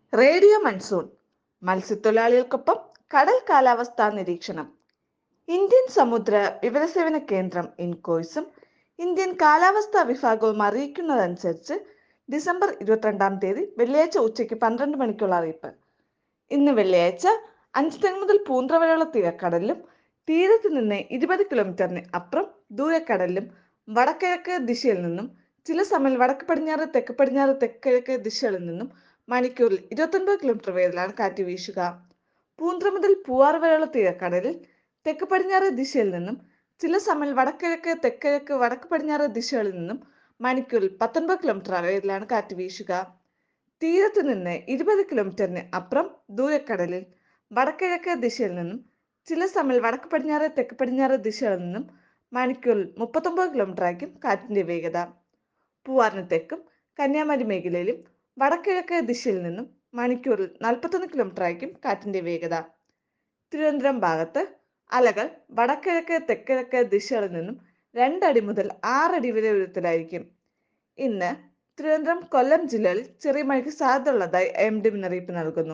radio monsoon മത്സ്യത്തൊഴിലാളികൾക്കൊപ്പം കടൽ കാലാവസ്ഥാ നിരീക്ഷണം ഇന്ത്യൻ സമുദ്ര വിവരസേവന കേന്ദ്രം ഇൻകോയ്സും ഇന്ത്യൻ കാലാവസ്ഥാ വിഭാഗവും അറിയിക്കുന്നതനുസരിച്ച് ഡിസംബർ ഇരുപത്തിരണ്ടാം തീയതി വെള്ളിയാഴ്ച ഉച്ചയ്ക്ക് പന്ത്രണ്ട് മണിക്കുള്ള അറിയിപ്പ് ഇന്ന് വെള്ളിയാഴ്ച അഞ്ചുതെങ്ങ് മുതൽ പൂന്ത്ര വരെയുള്ള തീരക്കടലിലും തീരത്ത് നിന്ന് ഇരുപത് കിലോമീറ്ററിന് അപ്പുറം ദൂരക്കടലിലും വടക്കിഴക്ക് ദിശയിൽ നിന്നും ചില സമയം വടക്ക് പടിഞ്ഞാറ് തെക്ക് പടിഞ്ഞാറ് തെക്കിഴക്ക് ദിശകളിൽ നിന്നും മണിക്കൂറിൽ ഇരുപത്തൊൻപത് കിലോമീറ്റർ വേഗത്തിലാണ് കാറ്റ് വീശുക പൂന്ത്ര മുതൽ പൂവാർ വരെയുള്ള തീരക്കടലിൽ തെക്ക് പടിഞ്ഞാറ് ദിശയിൽ നിന്നും ചില സമയം വടക്കിഴക്ക് തെക്കിഴക്ക് വടക്ക് പടിഞ്ഞാറ് ദിശകളിൽ നിന്നും മണിക്കൂറിൽ പത്തൊൻപത് കിലോമീറ്റർ വേഗത്തിലാണ് കാറ്റ് വീശുക തീരത്ത് നിന്ന് ഇരുപത് കിലോമീറ്ററിന് അപ്പുറം ദൂരക്കടലിൽ വടക്കിഴക്ക് ദിശയിൽ നിന്നും ചില സമയം വടക്ക് പടിഞ്ഞാറ് തെക്ക് പടിഞ്ഞാറ് ദിശകളിൽ നിന്നും മണിക്കൂറിൽ മുപ്പത്തൊമ്പത് കിലോമീറ്റർ ആയിരിക്കും കാറ്റിന്റെ വേഗത പൂവാറിന് തെക്കും കന്യാകുമാരി മേഖലയിലും വടക്കിഴക്ക് ദിശയിൽ നിന്നും മണിക്കൂറിൽ നാൽപ്പത്തൊന്ന് കിലോമീറ്റർ ആയിരിക്കും കാറ്റിന്റെ വേഗത തിരുവനന്തപുരം ഭാഗത്ത് അലകൾ വടക്കിഴക്ക് തെക്കിഴക്ക് ദിശകളിൽ നിന്നും രണ്ടടി മുതൽ ആറടി വരെ ഉയരത്തിലായിരിക്കും ഇന്ന് തിരുവനന്തപുരം കൊല്ലം ജില്ലകളിൽ ചെറിയ മഴയ്ക്ക് സാധ്യതയുള്ളതായി എം ഡി മുന്നറിയിപ്പ് നൽകുന്നു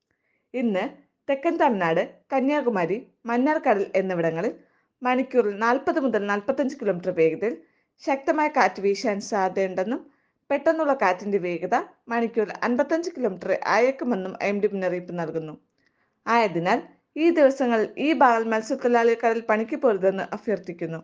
ഇന്ന് തെക്കൻ തമിഴ്നാട് കന്യാകുമാരി മന്നാർക്കടൽ എന്നിവിടങ്ങളിൽ മണിക്കൂറിൽ നാൽപ്പത് മുതൽ നാൽപ്പത്തഞ്ച് കിലോമീറ്റർ വേഗതയിൽ ശക്തമായ കാറ്റ് വീശാൻ സാധ്യതയുണ്ടെന്നും പെട്ടെന്നുള്ള കാറ്റിന്റെ വേഗത മണിക്കൂറിൽ അൻപത്തഞ്ച് കിലോമീറ്റർ അയക്കുമെന്നും എം ഡി മുന്നറിയിപ്പ് നൽകുന്നു ആയതിനാൽ ഈ ദിവസങ്ങളിൽ ഈ ഭാഗം മത്സ്യത്തൊഴിലാളികൾ കടൽ പണിക്ക് പോരുതെന്ന് അഭ്യർത്ഥിക്കുന്നു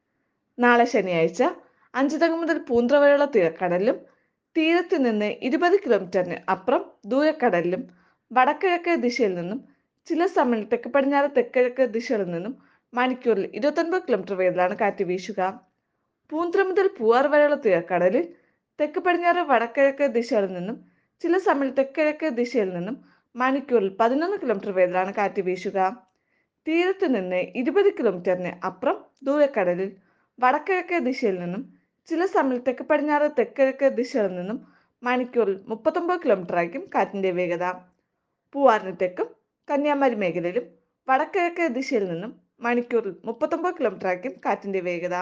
നാളെ ശനിയാഴ്ച അഞ്ചുതങ്ങ് മുതൽ പൂന്ത്ര വരെയുള്ള തീരക്കടലിലും തീരത്ത് നിന്ന് ഇരുപത് കിലോമീറ്ററിന് അപ്പുറം ദൂരക്കടലിലും വടക്കിഴക്ക് ദിശയിൽ നിന്നും ചില സമയം തെക്ക് പടിഞ്ഞാറ് തെക്കിഴക്ക് ദിശകളിൽ നിന്നും മണിക്കൂറിൽ ഇരുപത്തൊൻപത് കിലോമീറ്റർ വേഗത്തിലാണ് കാറ്റ് വീശുക പൂന്ത്ര മുതൽ പൂവാർ വരെയുള്ള തീരക്കടലിൽ തെക്ക് പടിഞ്ഞാറ് വടക്കിഴക്ക് ദിശകളിൽ നിന്നും ചില സമയം തെക്കിഴക്ക് ദിശയിൽ നിന്നും മണിക്കൂറിൽ പതിനൊന്ന് കിലോമീറ്റർ വേഗത്തിലാണ് കാറ്റ് വീശുക തീരത്ത് നിന്ന് ഇരുപത് കിലോമീറ്ററിന് അപ്പുറം ദൂരക്കടലിൽ വടക്കിഴക്ക് ദിശയിൽ നിന്നും ചില സമയം തെക്ക് പടിഞ്ഞാറ് തെക്കിഴക്ക് ദിശകളിൽ നിന്നും മണിക്കൂറിൽ മുപ്പത്തൊമ്പത് കിലോമീറ്റർ ആയിരിക്കും കാറ്റിന്റെ വേഗത പൂവാറിന് തെക്കും കന്യാകുമാരി മേഖലയിലും വടക്കിഴക്ക് ദിശയിൽ നിന്നും മണിക്കൂറിൽ മുപ്പത്തൊമ്പത് കിലോമീറ്റർ ആയിരിക്കും കാറ്റിന്റെ വേഗത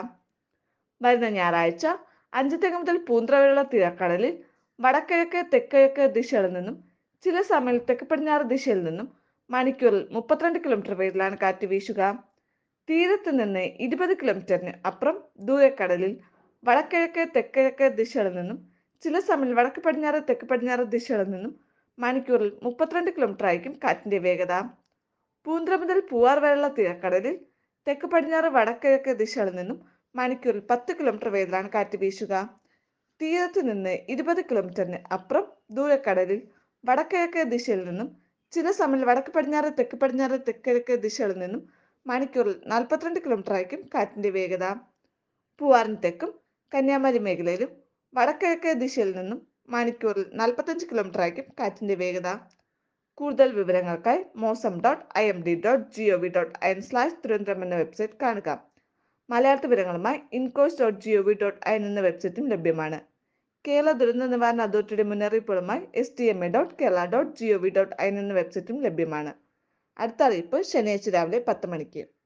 വരുന്ന ഞായറാഴ്ച അഞ്ച് തെങ്ങ് മുതൽ പൂന്ത്ര വരെയുള്ള തീരക്കടലിൽ വടക്കിഴക്ക് തെക്കിഴക്ക് ദിശകളിൽ നിന്നും ചില സമയം തെക്ക് പടിഞ്ഞാറ് ദിശയിൽ നിന്നും മണിക്കൂറിൽ മുപ്പത്തിരണ്ട് കിലോമീറ്റർ വേഗത്തിലാണ് കാറ്റ് വീശുക തീരത്ത് നിന്ന് ഇരുപത് കിലോമീറ്ററിന് അപ്പുറം ദൂരക്കടലിൽ വടക്കിഴക്ക് തെക്കിഴക്ക് ദിശകളിൽ നിന്നും ചില സമയം വടക്ക് പടിഞ്ഞാറ് തെക്ക് പടിഞ്ഞാറ് ദിശകളിൽ നിന്നും മണിക്കൂറിൽ മുപ്പത്തിരണ്ട് കിലോമീറ്റർ ആയിരിക്കും കാറ്റിന്റെ വേഗത പൂന്ത്ര മുതൽ പൂവാർ വരെയുള്ള തീരക്കടലിൽ തെക്ക് പടിഞ്ഞാറ് വടക്കിഴക്ക് ദിശകളിൽ നിന്നും മണിക്കൂറിൽ പത്ത് കിലോമീറ്റർ വേഗത്തിലാണ് കാറ്റ് വീശുക തീരത്ത് നിന്ന് ഇരുപത് കിലോമീറ്ററിന് അപ്പുറം ദൂരക്കടലിൽ വടക്കിഴക്ക് ദിശയിൽ നിന്നും ചില സമയം വടക്ക് പടിഞ്ഞാറ് തെക്ക് പടിഞ്ഞാറ് തെക്കിഴക്ക് ദിശകളിൽ നിന്നും മണിക്കൂറിൽ നാൽപ്പത്തിരണ്ട് കിലോമീറ്റർ ആയിരിക്കും കാറ്റിന്റെ വേഗത പൂവാറിന് തെക്കും കന്യാകുമാരി മേഖലയിലും വടക്കിഴക്ക് ദിശയിൽ നിന്നും മണിക്കൂറിൽ നാൽപ്പത്തഞ്ച് കിലോമീറ്റർ ആയിരിക്കും കാറ്റിന്റെ വേഗത കൂടുതൽ വിവരങ്ങൾക്കായി Mausam dot I M D dot G O V dot I N slash Thiruvananthapuram എന്ന വെബ്സൈറ്റ് കാണുക മലയാള വിവരങ്ങളുമായി INCOIS dot G O V dot I N എന്ന വെബ്സൈറ്റും ലഭ്യമാണ് കേരള ദുരന്ത നിവാരണ അതോറിറ്റിയുടെ മുന്നറിയിപ്പുകളുമായി S T M A dot Kerala dot G O V dot I N എന്ന വെബ്സൈറ്റും ലഭ്യമാണ് അടുത്ത അറിയിപ്പ് ശനിയാഴ്ച രാവിലെ പത്ത് മണിക്ക്